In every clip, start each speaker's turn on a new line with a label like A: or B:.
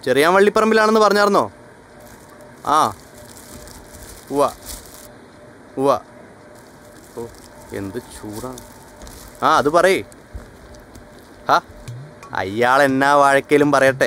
A: ചെറിയാൻ വള്ളിപ്പറമ്പിലാണെന്ന് പറഞ്ഞായിരുന്നോ ആ ഉവ്വ ഉവ്വ ഓ എന്ത് ചൂടാണ് ആ അത് പറയേ ആ അയാൾ എന്നാ വാഴക്കയിലും പറയട്ടെ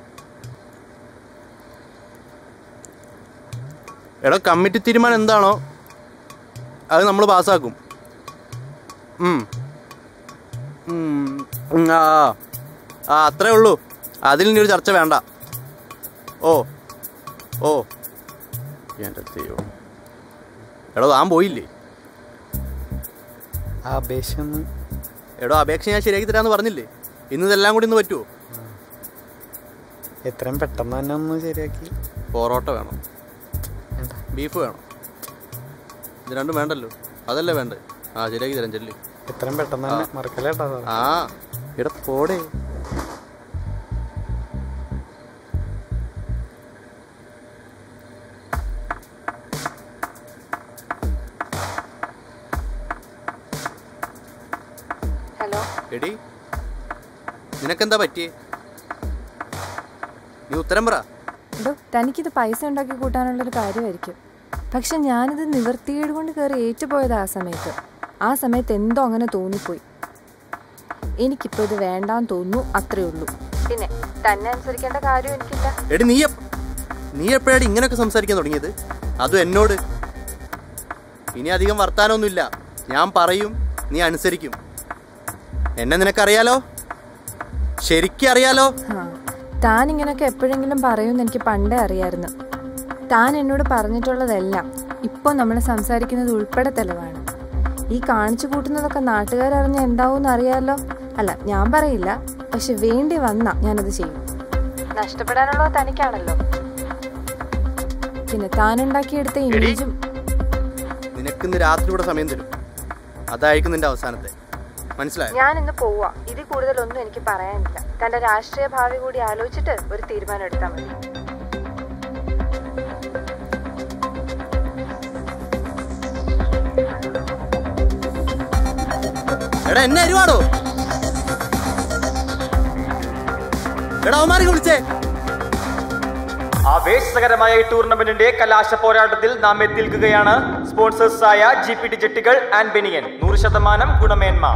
A: എടോ കമ്മിറ്റി തീരുമാനം എന്താണോ അത് നമ്മൾ പാസ്സാക്കും ഉം. ഉം. ഉം, ആ ആ. ആ അത്രേ ഉള്ളൂ അതിൽ ഇനി ഒരു ചർച്ച വേണ്ട ഓ ഓ എൻ്റെ ദൈവം എടോ താൻ പോയില്ലേ
B: ആ അപേക്ഷ ഒന്ന്
A: എടോ അപേക്ഷ ഞാൻ ശരിയാക്കി തരാമെന്ന് പറഞ്ഞില്ലേ ഇന്ന് ഇതെല്ലാം കൂടി ഇന്ന് പറ്റുമോ
B: എത്രയും പെട്ടെന്ന് തന്നെ ഒന്ന് ശരിയാക്കി
A: പൊറോട്ട വേണം
B: വേണ്ട
A: ബീഫ് വേണം ഇത് രണ്ടും വേണ്ടല്ലോ അതല്ലേ വേണ്ടേ ആ ശരിയാക്കി തരാം ചെല്ലി
B: എത്രയും പെട്ടെന്ന് തന്നെ മറക്കല്ലേട്ടാ സാർ
A: ആ ഇവിടെ പോടേ
C: ഹലോ
A: എടി നിനക്കെന്താ പറ്റിയേ നീ ഉത്തരം പറ
C: എടോ തനിക്കിത് പൈസ ഉണ്ടാക്കി കൂട്ടാനുള്ളൊരു കാര്യമായിരിക്കും പക്ഷെ ഞാനിത് നിവർത്തികേട് കൊണ്ട് കയറി ഏറ്റുപോയത് ആ സമയത്ത് ആ സമയത്ത് എന്തോ അങ്ങനെ തോന്നിപ്പോയി എനിക്കിപ്പോൾ ഇത് വേണ്ടാന്ന് തോന്നുന്നു അത്രേ ഉള്ളൂ പിന്നെ തന്നെ അനുസരിക്കേണ്ട കാര്യം എനിക്കില്ല
A: എടി നീ എപ്പ- നീ എപ്പോഴാണ് ഇങ്ങനെയൊക്കെ സംസാരിക്കാൻ തുടങ്ങിയത് അതും എന്നോട് ഇനി അധികം വർത്താനമൊന്നുമില്ല ഞാൻ പറയും നീ അനുസരിക്കും എന്നെ നിനക്കറിയാലോ ശരിക്കും അറിയാലോ
C: ആ താൻ ഇങ്ങനെയൊക്കെ എപ്പോഴെങ്കിലും പറയുമെന്ന് എനിക്ക് പണ്ടേ അറിയായിരുന്നു താൻ എന്നോട് പറഞ്ഞിട്ടുള്ളതെല്ലാം ഇപ്പോൾ നമ്മൾ സംസാരിക്കുന്നത് ഉൾപ്പെടെ തെളിവാണ് ഈ കാണിച്ചു കൂട്ടുന്നതൊക്കെ നാട്ടുകാരറിഞ്ഞ എന്താവും അറിയാലോ അല്ല ഞാൻ പറയില്ല പക്ഷെ വേണ്ടി വന്ന ഞാനത് ചെയ്യും നഷ്ടപ്പെടാനുള്ളത് തനിക്കാണല്ലോ പിന്നെ താൻ ഉണ്ടാക്കിയെടുത്ത ഇമേജും
A: നിനക്കിന്ന് രാത്രി കൂടെ സമയം തരും അതായിരിക്കും നിന്റെ അവസാനത്തെ മനസ്സിലായോ
C: ഞാൻ ഇന്ന് പോവാ ഇതിൽ കൂടുതലൊന്നും എനിക്ക് പറയാനില്ല തന്റെ രാഷ്ട്രീയ ഭാവി കൂടി ആലോചിച്ചിട്ട് ഒരു തീരുമാനം എടുത്താൽ മതി
A: എടാ എന്നെ അരുവാടോ എടാ അവന്മാരെ വിളിച്ചേ
D: ആവേശകരമായ ഈ ടൂർണമെന്റിന്റെ കലാശ പോരാട്ടത്തിൽ നാം എത്തി നിൽക്കുകയാണ് സ്പോൺസേഴ്സായ ജി പി ടി ജെട്ടികൾ ആൻഡ് ബെനിയൻ നൂറ് ശതമാനം ഗുണമേന്മ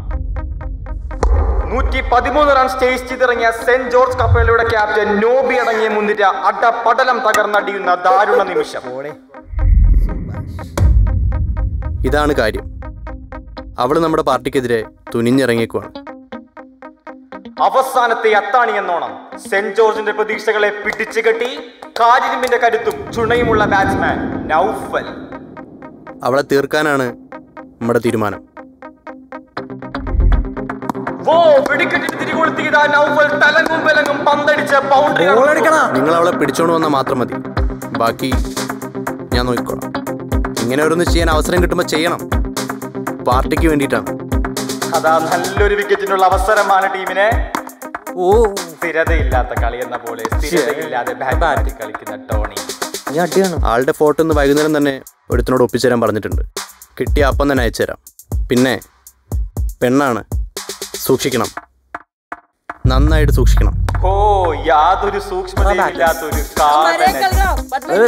D: നൂറ്റി പതിമൂന്ന് റൺസ് ചേസ് ചെയ്തിറങ്ങിയ സെന്റ് ജോർജ് കപ്പേലയുടെ ക്യാപ്റ്റൻ നോബി അടങ്ങിയ മുന്നിര അടപടലം തകർന്നടിയുന്ന ദാരുണ നിമിഷം
A: ഇതാണ് കാര്യം അവള് നമ്മുടെ പാർട്ടിക്കെതിരെ തുനിഞ്ഞിറങ്ങിയേക്കുവാണ്
D: അവസാനത്തെ അത്താണി എന്നോണം സെന്റ് ജോർജിന്റെ പ്രതീക്ഷകളെ പിടിച്ചു കെട്ടി കാരിരുമ്പിന്റെ കരുത്തും ചുണയുമുള്ള ബാറ്റ്സ്മാൻ നൌഫൽ
A: അവളെ തീർക്കാനാണ് നമ്മുടെ തീരുമാനം
D: വോ വെടിക്കെട്ടിട്ട് തിരികൊളുത്തിയതാ നൌഫൽ തലങ്ങും വിലങ്ങും പന്തടിച്ച് ബൗണ്ടറി
A: നിങ്ങൾ അവളെ പിടിച്ചോണ്ട് വന്നാൽ മാത്രം മതി ബാക്കി ഞാൻ നോക്കിക്കോളാം ഇങ്ങനെ ഓരോന്ന് ചെയ്യാൻ അവസരം കിട്ടുമ്പോൾ ചെയ്യണം പാർട്ടിക്ക് വേണ്ടിയിട്ടാണ്
D: അതാ നല്ലൊരു വിക്കറ്റിനുള്ള അവസരമാണ് ടീമിനെ
B: ഓ
D: സ്ഥിരതയില്ലാത്ത കളി എന്ന പോലെ സ്ഥിരതയില്ലാതെ ബാറ്റ് കളിക്കുന്ന ടോണി
B: നീ അടിയാണ്
A: ആളുടെ ഫോട്ടോ ഇന്ന് വൈകുന്നേരം തന്നെ ഒരുത്തിനോട് ഒപ്പിച്ചു തരാൻ പറഞ്ഞിട്ടുണ്ട് കിട്ടിയ അപ്പം തന്നെ അയച്ചു തരാം പിന്നെ പെണ്ണാണ് സൂക്ഷിക്കണം നന്നായിട്ട് സൂക്ഷിക്കണം
D: ഓ യാതൊരു സൂക്ഷ്മതയില്ലാത്തൊരു കാതന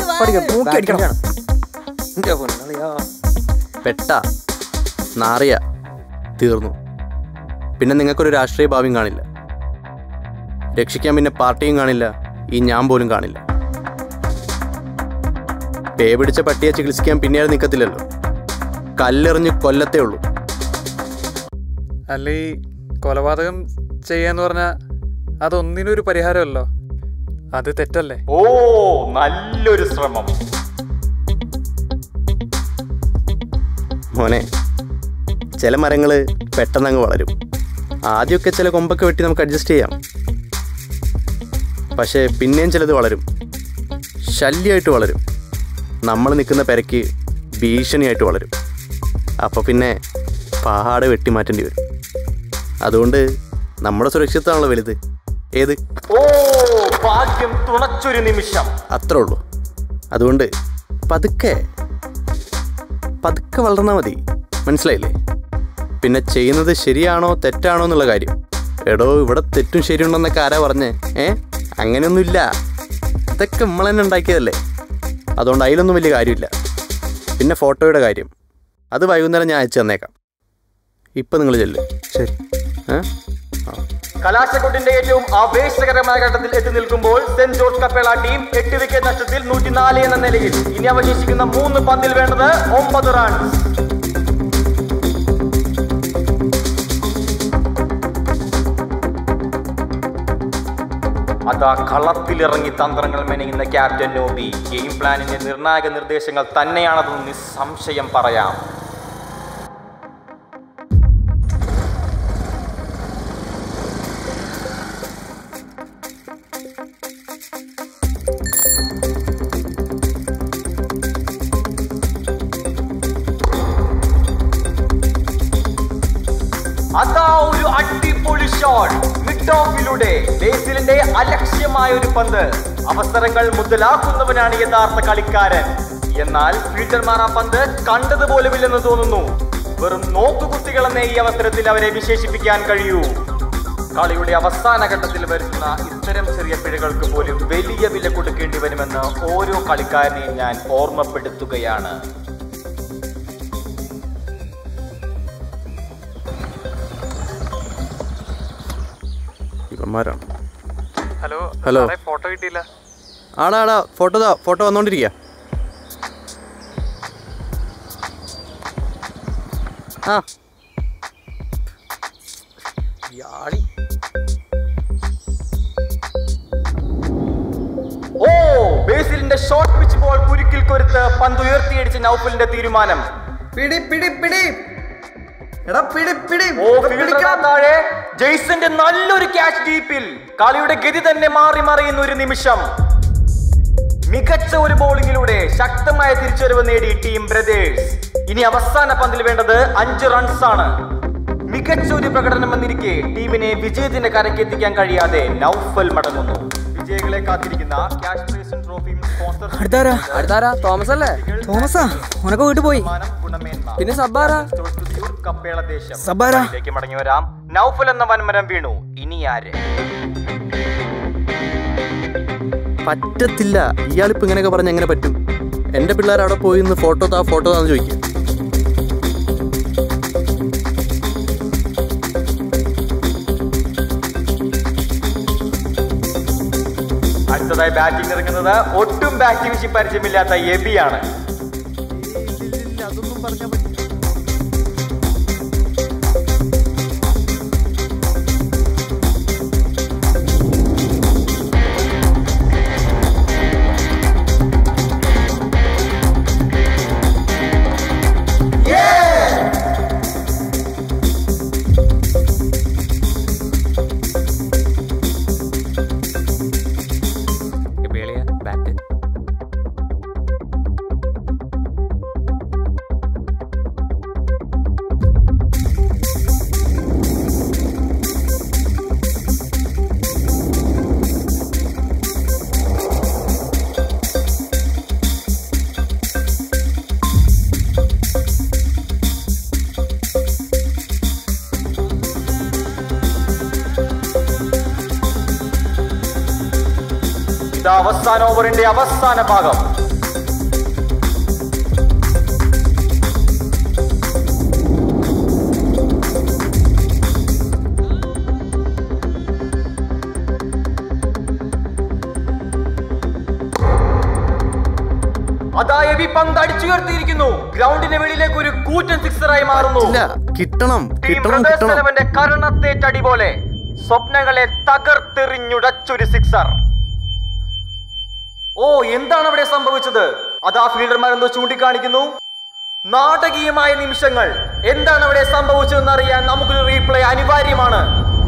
A: പെട്ട നാറിയ തീർന്നു പിന്നെ നിങ്ങൾക്കൊരു രാഷ്ട്രീയ ഭാവിയും കാണില്ല രക്ഷിക്കാൻ പിന്നെ പാർട്ടിയും കാണില്ല ഈ ഞാൻ പോലും കാണില്ല പേ പിടിച്ച പട്ടിയെ ചികിത്സിക്കാൻ പിന്നീട് നിൽക്കത്തില്ലല്ലോ കല്ലെറിഞ്ഞ് കൊല്ലത്തേ ഉള്ളൂ
E: അല്ല ഈ കൊലപാതകം ചെയ്യാന്ന് പറഞ്ഞാൽ അതൊന്നിനും ഒരു പരിഹാരമല്ലോ അത് തെറ്റല്ലേ
D: ഓ നല്ലൊരു ശ്രമം
A: മോനെ ചില മരങ്ങൾ പെട്ടെന്നങ്ങ് വളരും ആദ്യമൊക്കെ ചില കൊമ്പൊക്കെ വെട്ടി നമുക്ക് അഡ്ജസ്റ്റ് ചെയ്യാം പക്ഷേ പിന്നെയും ചിലത് വളരും ശല്യമായിട്ട് വളരും നമ്മൾ നിൽക്കുന്ന പെരയ്ക്ക് ഭീഷണിയായിട്ട് വളരും അപ്പോൾ പിന്നെ പാടെ വെട്ടി മാറ്റേണ്ടി വരും അതുകൊണ്ട് നമ്മുടെ സുരക്ഷിതമാണല്ലോ വലുത് ഏത്
D: ഓ ഭാഗ്യം തുണച്ചൊരു നിമിഷം
A: അത്രേ ഉള്ളൂ അതുകൊണ്ട് പതുക്കെ പതുക്കെ വളർന്നാൽ മതി മനസ്സിലായില്ലേ പിന്നെ ചെയ്യുന്നത് ശരിയാണോ തെറ്റാണോ എന്നുള്ള കാര്യം എടോ ഇവിടെ തെറ്റും ശരിയുണ്ടെന്നൊക്കെ ആരാ പറഞ്ഞേ ഏ അങ്ങനെയൊന്നുമില്ല ഇതൊക്കെ നമ്മൾ തന്നെ ഉണ്ടാക്കിയതല്ലേ അതുകൊണ്ട് അതിലൊന്നും വലിയ കാര്യമില്ല പിന്നെ ഫോട്ടോയുടെ കാര്യം അത് വൈകുന്നേരം ഞാൻ അയച്ചു തന്നേക്കാം ഇപ്പം നിങ്ങൾ ചെല്ല് ശരി ഏ ആ
D: കലാശക്കൊട്ടിന്റെ ഏറ്റവും ആവേശകരമായ ഘട്ടത്തിൽ എത്തി നിൽക്കുമ്പോൾ സെന്റ് ജോർജ് കപ്പേള ടീം എട്ട് വിക്കറ്റ് നഷ്ടത്തിൽ നൂറ്റിനാല് എന്ന നിലയിൽ ഇനി അവശേഷിക്കുന്ന മൂന്ന് പന്തിൽ വേണ്ടത് ഒമ്പത് റൺസ് അതാ കളത്തിലിറങ്ങി തന്ത്രങ്ങൾ മെനയുന്ന ക്യാപ്റ്റൻ നോബി ഗെയിം പ്ലാനിന്റെ നിർണായക നിർദ്ദേശങ്ങൾ തന്നെയാണതെന്ന് നിസ്സംശയം പറയാം അതാ ഒരു അടിപൊളി ഷോട്ട് മിഡ് ഓഫിലൂടെ ബേസിലിന്റെ അലക്ഷ്യമായ ഒരു പന്ത് അവസരങ്ങൾ മുതലാക്കുന്നവനാണ് യഥാർത്ഥ കളിക്കാരൻ എന്നാൽ ഫീൽഡർമാർ ആ പന്ത് കണ്ടതുപോലുമില്ലെന്ന് തോന്നുന്നു വെറും നോക്കുകുത്തികളെന്നേ ഈ അവസരത്തിൽ അവരെ വിശേഷിപ്പിക്കാൻ കഴിയൂ കളിയുടെ അവസാന ഘട്ടത്തിൽ വരുന്ന ഇത്തരം ചെറിയ പിഴകൾക്ക് പോലും വലിയ വില കൊടുക്കേണ്ടി വരുമെന്ന് ഓരോ കളിക്കാരനെയും ഞാൻ ഓർമ്മപ്പെടുത്തുകയാണ്
A: ഇവന്മാരാണ്
E: ഹലോ
A: ഹലോ.
E: സാറേ ഫോട്ടോ കിട്ടിയില്ല
A: ആടാ ആടാ ഫോട്ടോ ദാ ഫോട്ടോ വന്നോണ്ടിരിക്കുക ആ
B: ഇയാളി
D: ഓ ബേസിലിന്റെ ഷോർട്ട് പിച്ച് ബോൾ കുരുക്കിൽ കൊരുത്ത് പന്ത് ഉയർത്തിയടിച്ച നൗഫലിന്റെ തീരുമാനം
B: പിടി പിടി പിടി എടാ പിടി പിടി
D: ഓ ഫീൽഡർ താഴെ ജെയ്സന്റെ നല്ലൊരു ക്യാച്ച് ഡീപ്പിൽ കളിയുടെ ഗതി തന്നെ മാറി മറിയുന്ന ഒരു നിമിഷം മികച്ച ഒരു ബോളിങ്ങിലൂടെ ശക്തമായ തിരിച്ചുവരവ് നേടി ടീം ബ്രദേഴ്സ് ഇനി അവസാന പന്തിൽ വേണ്ടത് അഞ്ച് റൺസ് ആണ് മികച്ച ഒരു പ്രകടനം വന്നിരിക്കെ ടീമിനെ വിജയത്തിന്റെ കരക്കെത്തിക്കാൻ കഴിയാതെ നൗഫൽ മടങ്ങുന്നു വിജയികളെ കാത്തിരിക്കുന്ന ക്യാഷ് പ്രൈസും ട്രോഫിയും സ്പോൺസർ
B: അടുത്താരാ അടുത്താരാ തോമസ് അല്ലേ തോമസാ ഉനക്ക് വീട്ടിൽ പോയി പിന്നെ സബ്ബാരാ
D: കപ്പേള ദേശം
B: സബ്ബാരാ
D: ിലേക്ക് മടങ്ങി വരാം നൗഫൽ എന്ന വൻമരം വീണു ഇനി ആര്
A: പറ്റത്തില്ല ഇയാളിപ്പോൾ ഇങ്ങനെയൊക്കെ പറഞ്ഞ് എങ്ങനെ പറ്റും എൻ്റെ പിള്ളേർ അവിടെ പോയി ഇന്ന് ഫോട്ടോ താ ഫോട്ടോ താന്ന് ചോദിക്കും
D: അടുത്തതായി ബാറ്റിംഗ് ഇറങ്ങുന്നത് ഒട്ടും ബാറ്റിംഗ് വിഷി പരിചയമില്ലാത്ത എബിയാണ്
A: അതൊന്നും പറഞ്ഞാൽ പറ്റില്ല
B: ബാറ്റ്
D: ഇത് അവസാന ഓവറിന്റെ അവസാന ഭാഗം അതാ എബി പന്ത് അടിച്ചുയർത്തിയിരിക്കുന്നു ഗ്രൗണ്ടിന്റെ വെളിയിലേക്ക് ഒരു കൂറ്റൻ സിക്സറായി മാറുന്നു
A: ഇല്ല കിട്ടണം
D: ടീം
A: കിട്ടണം
D: ബ്രദേഴ്സ്
A: കിട്ടണം
D: ഇലവന്റെ കരണത്തേറ്റടി പോലെ സ്വപ്നങ്ങളെ തകർത്തെറിഞ്ഞുടച്ചൊരു സിക്സർ ഓ എന്താണ് അവിടെ സംഭവിച്ചത് അതാ ഫീൽഡർമാർ എന്തോ ചൂണ്ടിക്കാണിക്കുന്നു നാടകീയമായ നിമിഷങ്ങൾ എന്താണ് അവിടെ സംഭവിച്ചതെന്ന് അറിയാൻ നമുക്കൊരു റീപ്ലേ അനിവാര്യമാണ്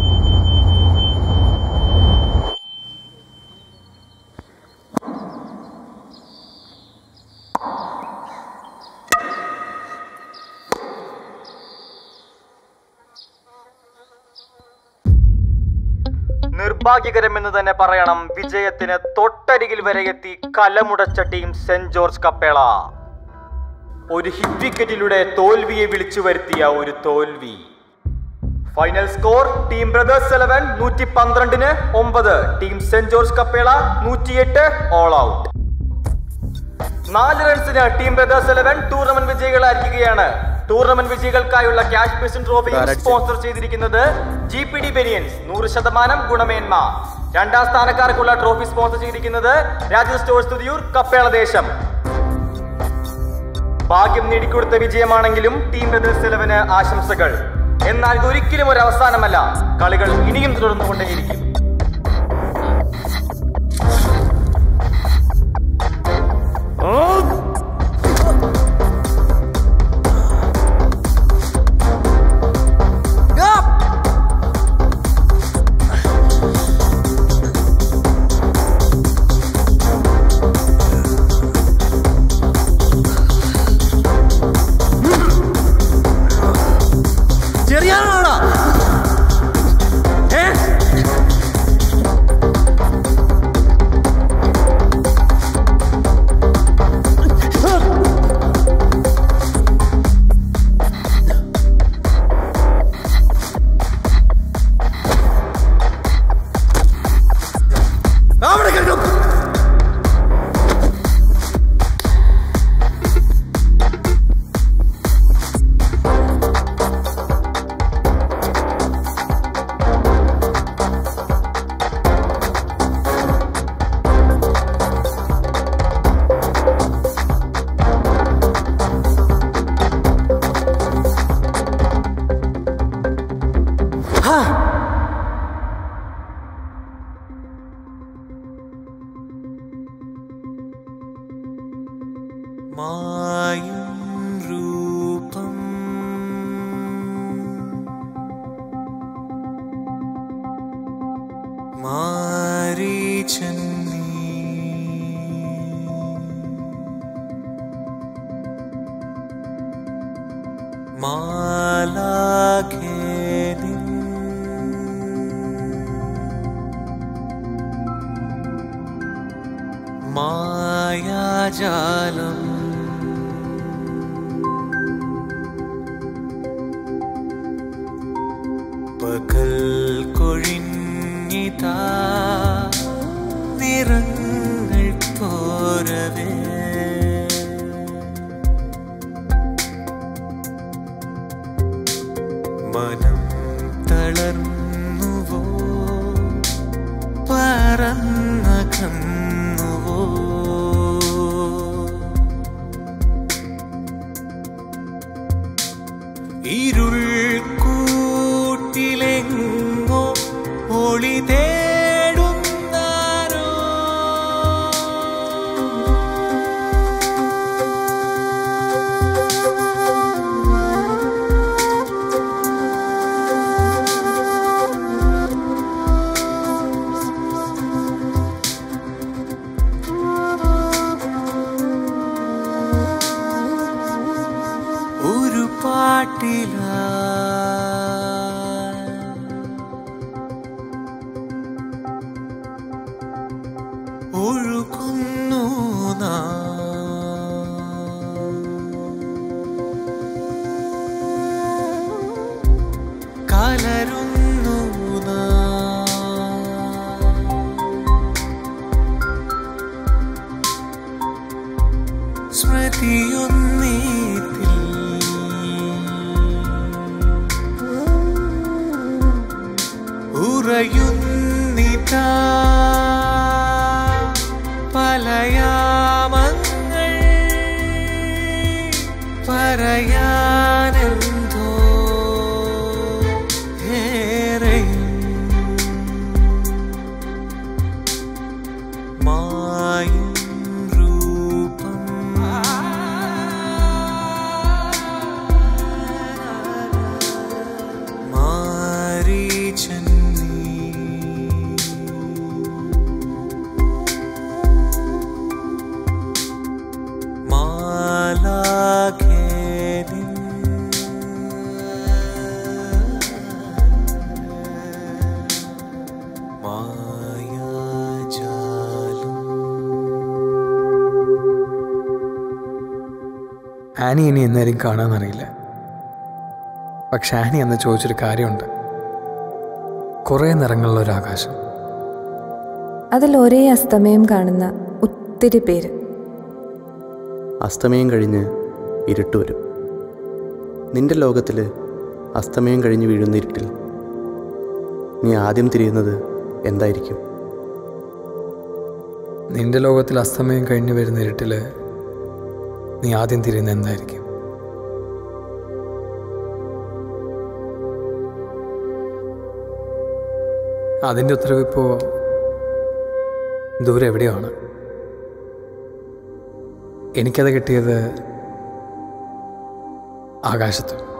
D: നിർഭാഗ്യകരമെന്ന് തന്നെ പറയണം വിജയത്തിന് തൊട്ടരികിൽ വരെ എത്തി കലമുടച്ച ടീം സെന്റ് ജോർജ് കപ്പേള ഒരു ഹിറ്റ് വിക്കറ്റിലൂടെ തോൽവിയെ വിളിച്ചു വരുത്തിയ ഒരു തോൽവി final score team Brothers Eleven നൂറ്റി പന്ത്രണ്ടിന് ഒമ്പത് ടീം സെന്റ് ജോർജ് കപ്പേള നൂറ്റിയെട്ട് ഓൾ ഔട്ട് നാല് റൺസിന് ടീം ബ്രദേഴ്സ് ഇലവൻ ടൂർണമെന്റ് വിജയികളായിരിക്കുകയാണ് ടൂർണമെന്റ് വിജയികൾക്കായുള്ള ക്യാഷ് പ്രൈസും ട്രോഫിയും
A: ആരടിച്ചത്?
D: സ്പോൺസർ ചെയ്തിരിക്കുന്നത് ജി പി ഡി ബെനിയൻസ് നൂറ് ശതമാനം ഗുണമേന്മ രണ്ടാം സ്ഥാനക്കാർക്കുള്ള ട്രോഫി സ്പോൺസർ ചെയ്തിരിക്കുന്നത് രാജ സ്റ്റോഴ്സ് തുതിയൂർ കപ്പേള ദേശം ഭാഗ്യം നേടിക്കൊടുത്ത വിജയമാണെങ്കിലും ടീം ബ്രദേഴ്സ് ഇലവന് ആശംസകൾ എന്നാൽ ഇതൊരിക്കലും ഒരു അവസാനമല്ല കളികൾ ഇനിയും തുടർന്നുകൊണ്ടേയിരിക്കും
A: ചെറിയാണോടാ ഏ അവിടെ കണ്ടു
F: മായും രൂപം മാരീചന്നീ മാലാഖേനി മായാജാലം പകൽ കൊഴിഞ്ഞിതാ നിറങ്ങൾ തോരവേ മനം തളർന്നുവോ പറന്നകന്നുവോ ഇരുൾ കൂട്ടിലെങ്ങോ ഒളി തേടുന്നാരോ ഒരു പാട്ടില ഒഴുകുന്നു നാം. കലരുന്നു നാം. സ്മൃതിയൊന്നീത്തിൽ ഉറയുന്നിതാ പലയാമങ്ങൾ പറയാനെന്തോ ഏറെയും മായും രൂപം മാരീചന്നീ മാലാഖേനി മായാജാലം
E: ആനി ഇനി എന്നാലും കാണാമെന്നറിയില്ല പക്ഷെ ആനി അന്ന് ചോദിച്ചൊരു കാര്യമുണ്ട് കുറേ നിറങ്ങളുള്ള ഒരു ആകാശം
C: അതിൽ ഒരേ അസ്തമയം കാണുന്ന ഒത്തിരി പേര്
A: അസ്തമയം കഴിഞ്ഞ് ഇരുട്ട് വരും നിന്റെ ലോകത്തിൽ അസ്തമയം കഴിഞ്ഞ് വീഴുന്ന ഇരുട്ടിൽ നീ ആദ്യം തിരിയുന്നത് എന്തായിരിക്കും
E: നിന്റെ ലോകത്തിൽ അസ്തമയം കഴിഞ്ഞു വരുന്ന ഇരുട്ടിൽ നീ ആദ്യം തിരിയുന്ന എന്തായിരിക്കും അതിൻ്റെ ഉത്തരവ് ഇപ്പോൾ ദൂരെ എവിടെയാണ് എനിക്കത് കിട്ടിയത് ആകാശത്ത്